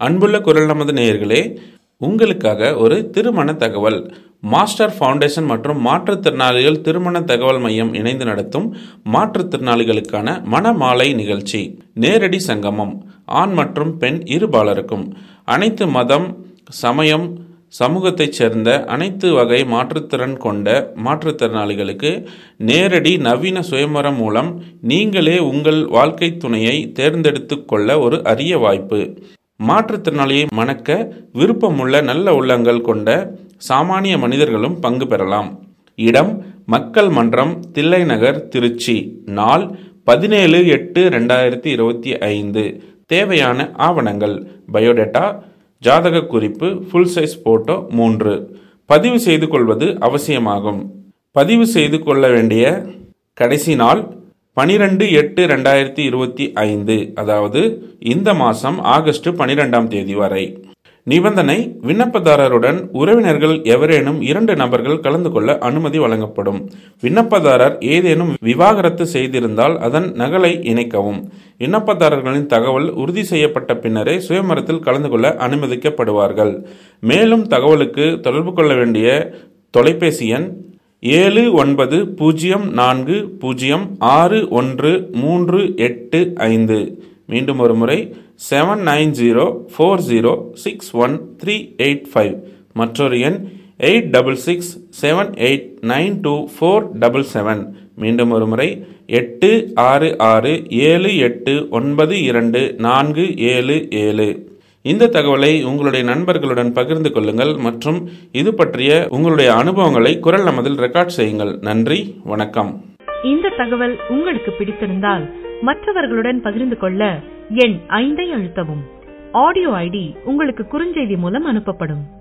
அன்புள்ள குரல் நமது நேயர்களே உங்களுக்காக ஒரு திருமண தகவல் மாஸ்டர் ஃபவுண்டேஷன் மற்றும் மாற்றுத்திறனாளிகள் திருமண தகவல் மையம் இணைந்து நடத்தும் மாற்றுத்திறனாளிகளுக்கான மணமாலை நிகழ்ச்சி நேரடி சங்கமம் ஆண் மற்றும் பெண் இருபாலருக்கும் அனைத்து மதம் சமயம் சமூகத்தைச் சேர்ந்த அனைத்து வகை மாற்றுத்திறன் கொண்ட மாற்றுத்திறனாளிகளுக்கு நேரடி நவீன சுயமரம் மூலம் நீங்களே உங்கள் வாழ்க்கை துணையை தேர்ந்தெடுத்து கொள்ள ஒரு அரிய வாய்ப்பு மாற்றுத்திறனாளியை மணக்க விருப்பமுள்ள நல்ல உள்ளங்கள் கொண்ட சாமானிய மனிதர்களும் பங்கு பெறலாம் இடம் மக்கள் மன்றம் தில்லை நகர் திருச்சி நாள் பதினேழு எட்டு ரெண்டாயிரத்தி இருபத்தி ஐந்து தேவையான ஆவணங்கள் பயோடேட்டா ஜாதக குறிப்பு ஃபுல் சைஸ் போட்டோ மூன்று பதிவு செய்து கொள்வது அவசியமாகும் பதிவு செய்து கொள்ள வேண்டிய கடைசி நாள் பனிரெண்டு எட்டு ரெண்டாயிரத்தி இருபத்தி ஐந்து அதாவது இந்த மாதம் ஆகஸ்ட் பனிரெண்டாம் தேதி வரை நிபந்தனை விண்ணப்பதாரருடன் உறவினர்கள் எவரேனும் இரண்டு நபர்கள் கலந்து கொள்ள அனுமதி வழங்கப்படும் விண்ணப்பதாரர் ஏதேனும் விவாகரத்து செய்திருந்தால் அதன் நகலை இணைக்கவும் விண்ணப்பதாரர்களின் தகவல் உறுதி செய்யப்பட்ட பின்னரே சுயமரத்தில் கலந்து கொள்ள அனுமதிக்கப்படுவார்கள் மேலும் தகவலுக்கு தொடர்பு கொள்ள வேண்டிய தொலைபேசி எண் ஏழு ஒன்பது பூஜ்ஜியம் நான்கு பூஜ்ஜியம் ஆறு ஒன்று மூன்று எட்டு ஐந்து மீண்டும் ஒரு முறை seven nine zero four zero six one three eight five மற்றொரு எண் eight double six seven eight nine two four double seven மீண்டும் ஒரு முறை எட்டு ஆறு ஆறு ஏழு எட்டு ஒன்பது இரண்டு நான்கு ஏழு ஏழு இந்த தகவலை உங்களுடைய நண்பர்களுடன் பகிர்ந்து கொள்ளுங்கள் மற்றும் இது பற்றிய உங்களுடைய அனுபவங்களை குரல் நமதில் ரெக்கார்ட் செய்யுங்கள் நன்றி வணக்கம் இந்த தகவல் உங்களுக்கு பிடித்திருந்தால் மற்றவர்களுடன் பகிர்ந்து கொள்ள எண் ஐந்தை அழுத்தவும் ஆடியோ ஐடி உங்களுக்கு குறுஞ்செய்தி மூலம் அனுப்பப்படும்